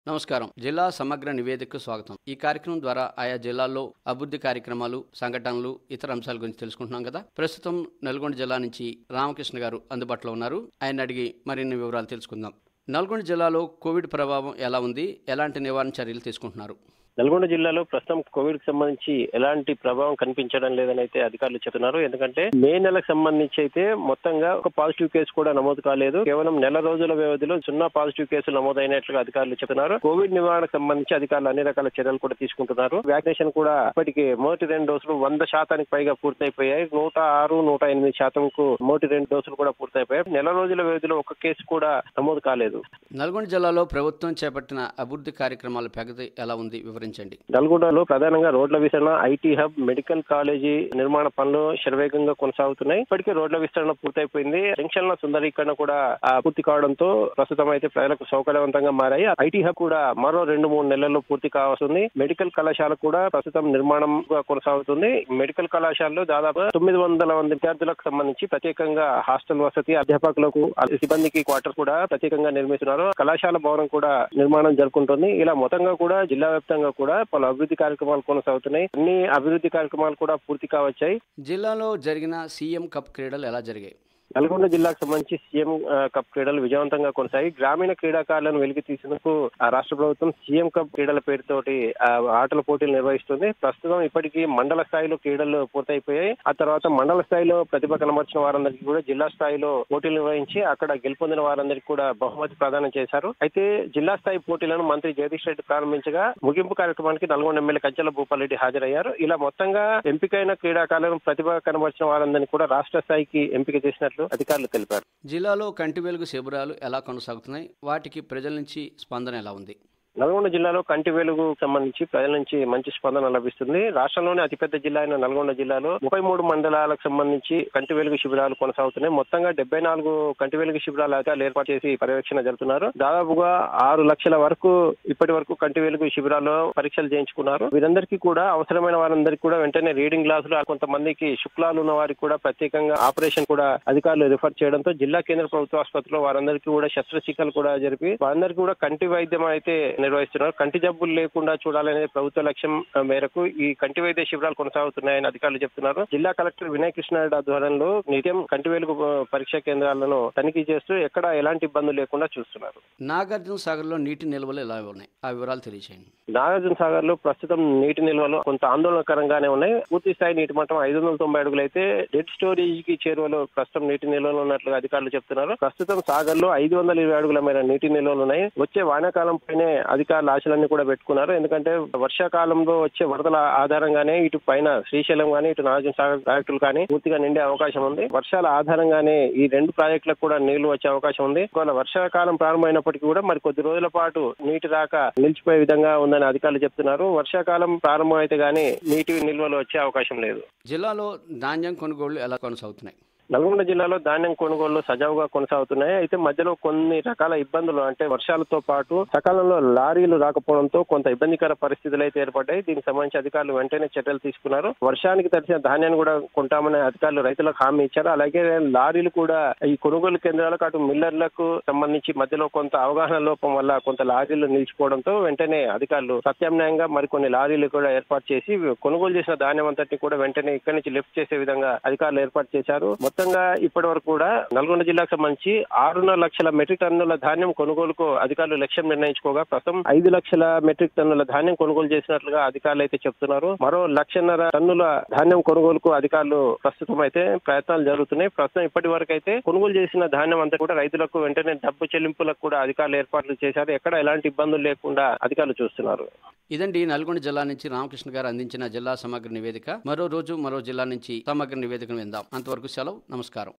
నమస్కారం జిల్లా సమగ్ర నివేదికకు స్వాగతం ఈ కార్యక్రమం ద్వారా ఆయా జిల్లాల్లో అభివృద్ధి కార్యక్రమాలు సంఘటనలు ఇతర అంశాల గురించి తెలుసుకుంటున్నాం కదా ప్రస్తుతం నల్గొండ జిల్లా నుంచి రామకృష్ణ గారు అందుబాటులో ఉన్నారు ఆయన అడిగి మరిన్ని వివరాలు తెలుసుకుందాం నల్గొండ జిల్లాలో కోవిడ్ ప్రభావం ఎలా ఉంది ఎలాంటి నివారణ చర్యలు తీసుకుంటున్నారు నల్గొండ జిల్లాలో ప్రస్తుతం కోవిడ్ కి సంబంధించి ఎలాంటి ప్రభావం కనిపించడం లేదని అయితే అధికారులు చెప్తున్నారు ఎందుకంటే మే నెలకు సంబంధించి అయితే మొత్తంగా ఒక పాజిటివ్ కేసు కూడా నమోదు కాలేదు కేవలం నెల రోజుల వ్యవధిలో సున్నా పాజిటివ్ కేసులు నమోదైనట్లుగా అధికారులు చెప్తున్నారు కోవిడ్ నివారణకు సంబంధించి అధికారులు అన్ని రకాల చర్యలు కూడా తీసుకుంటున్నారు వ్యాక్సినేషన్ కూడా ఇప్పటికి మొదటి రెండు డోసులు వంద శాతానికి పైగా పూర్తయిపోయాయి నూట ఆరు నూట ఎనిమిది శాతంకు మొదటి రెండు డోసులు కూడా పూర్తయిపోయాయి నెల రోజుల వ్యవధిలో ఒక కేసు కూడా నమోదు కాలేదు నల్గొండ జిల్లాలో ప్రభుత్వం చేపట్టిన అభివృద్ధి కార్యక్రమాల ప్రగతి ఎలా ఉంది వివరించండి నల్గొండలో ప్రధానంగా రోడ్ల విస్తరణ ఐటీ హబ్ మెడికల్ కాలేజీ నిర్మాణ పనులు శరవేగంగా కొనసాగుతున్నాయి ఇప్పటికే రోడ్ల విస్తరణ పూర్తయిపోయింది జంక్షన్ల సుందరీకరణ కూడా ఆ, పూర్తి కావడంతో ప్రస్తుతం అయితే ప్రజలకు సౌకర్యవంతంగా మారాయి ఐటీ హబ్ కూడా మరో రెండు మూడు నెలల్లో పూర్తి కావాల్సింది మెడికల్ కళాశాల కూడా ప్రస్తుతం నిర్మాణం కొనసాగుతుంది మెడికల్ కళాశాలలో దాదాపు తొమ్మిది వందల మంది విద్యార్థులకు సంబంధించి ప్రత్యేకంగా హాస్టల్ వసతి అధ్యాపకులకు సిబ్బందికి క్వార్టర్ కూడా ప్రత్యేకంగా నిర్మిస్తున్నారు కళాశాల భవనం కూడా నిర్మాణం జరుపుకుంటుంది ఇలా మొత్తంగా కూడా జిల్లా వ్యాప్తంగా కూడా పలు అభివృద్ధి కార్యక్రమాలు కొనసాగుతున్నాయి అన్ని అభివృద్ధి కార్యక్రమాలు కూడా పూర్తి కావచ్చాయి జిల్లాలో జరిగిన సీఎం కప్ క్రీడలు ఎలా జరిగాయి నల్గొండ జిల్లాకు సంబంధించి సీఎం ఆ, కప్ క్రీడలు విజయవంతంగా కొనసాగి గ్రామీణ క్రీడాకారులను వెలికి తీసేందుకు ఆ రాష్ట్ర ప్రభుత్వం సీఎం కప్ క్రీడల పేరుతోటి ఆ, ఆటల పోటీలు నిర్వహిస్తుంది ప్రస్తుతం ఇప్పటికీ మండల స్థాయిలో క్రీడలు పూర్తయిపోయాయి ఆ తర్వాత మండల స్థాయిలో ప్రతిభ కనబర్చిన వారందరికీ కూడా జిల్లా స్థాయిలో పోటీలు నిర్వహించి అక్కడ గెలుపొందిన వారందరికీ కూడా బహుమతి ప్రదానం చేశారు అయితే జిల్లా స్థాయి పోటీలను మంత్రి జగదీష్ రెడ్డి ప్రారంభించగా ముగింపు కార్యక్రమానికి నల్గొండ ఎమ్మెల్యే కంచెల భూపాల్ రెడ్డి హాజరయ్యారు ఇలా మొత్తంగా ఎంపికైన క్రీడాకారులను ప్రతిభ కనబర్చిన వారందరినీ కూడా రాష్ట్ర స్థాయికి ఎంపిక చేసినట్లు అధికారులు తెలిపారు జిల్లాలో కంటి వెలుగు శిబిరాలు ఎలా కొనసాగుతున్నాయి వాటికి ప్రజల నుంచి స్పందన ఎలా ఉంది నల్గొండ జిల్లాలో కంటి వెలుగు సంబంధించి ప్రజల నుంచి మంచి స్పందన లభిస్తుంది రాష్ట్రంలోనే అతిపెద్ద జిల్లా అయిన నల్గొండ జిల్లాలో ముప్పై మూడు మండలాలకు సంబంధించి కంటి వెలుగు శిబిరాలు కొనసాగుతున్నాయి మొత్తంగా డెబ్బై నాలుగు కంటి వెలుగు శిబిరాలు అధికారులు ఏర్పాటు చేసి పర్యవేక్షణ జరుపుతున్నారు దాదాపుగా ఆరు లక్షల వరకు ఇప్పటి వరకు కంటి వెలుగు శిబిరాల్లో పరీక్షలు చేయించుకున్నారు వీరందరికీ కూడా అవసరమైన వారందరికీ కూడా వెంటనే రీడింగ్ గ్లాసులు కొంతమందికి శుక్లాలు ఉన్న వారికి కూడా ప్రత్యేకంగా ఆపరేషన్ కూడా అధికారులు రిఫర్ చేయడంతో జిల్లా కేంద్ర ప్రభుత్వ ఆసుపత్రిలో వారందరికీ కూడా శస్త్రచికిత్సలు కూడా జరిపి వారందరికీ కూడా కంటి వైద్యం అయితే నిర్వహిస్తున్నారు కంటి జబ్బులు లేకుండా చూడాలనే ప్రభుత్వ లక్ష్యం ఆ, మేరకు ఈ కంటి వైద్య శిబిరాలు కొనసాగుతున్నాయని అధికారులు చెప్తున్నారు జిల్లా కలెక్టర్ వినయ్ కృష్ణారెడ్డి ఆధ్వర్యంలో నిత్యం కంటి వెలుగు ఆ, పరీక్షా కేంద్రాలను తనిఖీ చేస్తూ ఎక్కడ ఎలాంటి ఇబ్బందులు లేకుండా చూస్తున్నారు నాగార్జున సాగర్లో నీటి నిల్వలు ఎలా ఉన్నాయి ఆ వివరాలు తెలియచేయండి నాగార్జున సాగర్ లో ప్రస్తుతం నీటి నిల్వలు కొంత ఆందోళనకరంగానే ఉన్నాయి పూర్తి స్థాయి నీటి మట్టం ఐదు వందల తొంభై అడుగులు అయితే డెడ్ స్టోరేజ్ కి చేరువలో ప్రస్తుతం నీటి నిల్వలు ఉన్నట్లుగా అధికారులు చెప్తున్నారు ప్రస్తుతం సాగర్ లో ఐదు వందల ఇరవై అడుగుల మేర నీటి నిల్వలు ఉన్నాయి వచ్చే వానాకాలం పైనే అధికారులు ఆశలన్నీ కూడా పెట్టుకున్నారు ఎందుకంటే వర్షాకాలంలో వచ్చే వరదల ఆధారంగానే ఇటు పైన శ్రీశైలం కానీ ఇటు నాగార్జున సాగర్ ప్రాజెక్టులు కానీ పూర్తిగా నిండే అవకాశం ఉంది వర్షాల ఆధారంగానే ఈ రెండు ప్రాజెక్టులకు కూడా నీళ్లు వచ్చే అవకాశం ఉంది ఒకవేళ వర్షాకాలం ప్రారంభమైనప్పటికీ కూడా మరి కొద్ది రోజుల పాటు నీటి రాక నిలిచిపోయే విధంగా ఉందని అధికారులు చెప్తున్నారు వర్షాకాలం ప్రారంభం అయితే గానీ నీటి నిల్వలు వచ్చే అవకాశం లేదు జిల్లాలో ధాన్యం కొనుగోళ్లు ఎలా కొనసాగుతున్నాయి నల్గొండ జిల్లాలో ధాన్యం కొనుగోళ్లు సజావుగా కొనసాగుతున్నాయి అయితే మధ్యలో కొన్ని రకాల ఇబ్బందులు అంటే వర్షాలతో పాటు సకాలంలో లారీలు రాకపోవడంతో కొంత ఇబ్బందికర పరిస్థితులు అయితే ఏర్పడ్డాయి దీనికి సంబంధించి అధికారులు వెంటనే చర్యలు తీసుకున్నారు వర్షానికి తడిసిన ధాన్యాన్ని కూడా కొంటామని అధికారులు రైతులకు హామీ ఇచ్చారు అలాగే లారీలు కూడా ఈ కొనుగోలు కేంద్రాలకు అటు మిల్లర్లకు సంబంధించి మధ్యలో కొంత అవగాహన లోపం వల్ల కొంత లారీలు నిలిచిపోవడంతో వెంటనే అధికారులు ప్రత్యామ్నాయంగా మరికొన్ని లారీలు కూడా ఏర్పాటు చేసి కొనుగోలు చేసిన ధాన్యం అంతటిని కూడా వెంటనే ఇక్కడి నుంచి లిఫ్ట్ చేసే విధంగా అధికారులు ఏర్పాటు చేశారు మొత్తంగా ఇప్పటి వరకు కూడా నల్గొండ జిల్లాకు సంబంధించి ఆరున్నర లక్షల మెట్రిక్ టన్నుల ధాన్యం కొనుగోలుకు అధికారులు లక్ష్యం నిర్ణయించుకోగా ప్రస్తుతం ఐదు లక్షల మెట్రిక్ టన్నుల ధాన్యం కొనుగోలు చేసినట్లుగా అధికారులు అయితే చెప్తున్నారు మరో లక్షన్నర టన్నుల ధాన్యం కొనుగోలుకు అధికారులు ప్రస్తుతం అయితే ప్రయత్నాలు జరుగుతున్నాయి ప్రస్తుతం ఇప్పటి వరకు అయితే కొనుగోలు చేసిన ధాన్యం అంతా కూడా రైతులకు వెంటనే డబ్బు చెల్లింపులకు కూడా అధికారులు ఏర్పాట్లు చేశారు ఎక్కడ ఎలాంటి ఇబ్బందులు లేకుండా అధికారులు చూస్తున్నారు ఇదండి నల్గొండ జిల్లా నుంచి రామకృష్ణ గారు అందించిన జిల్లా సమగ్ర నివేదిక మరో రోజు మరో జిల్లా నుంచి సమగ్ర నివేదికను విందాం అంతవరకు సెలవు నమస్కారం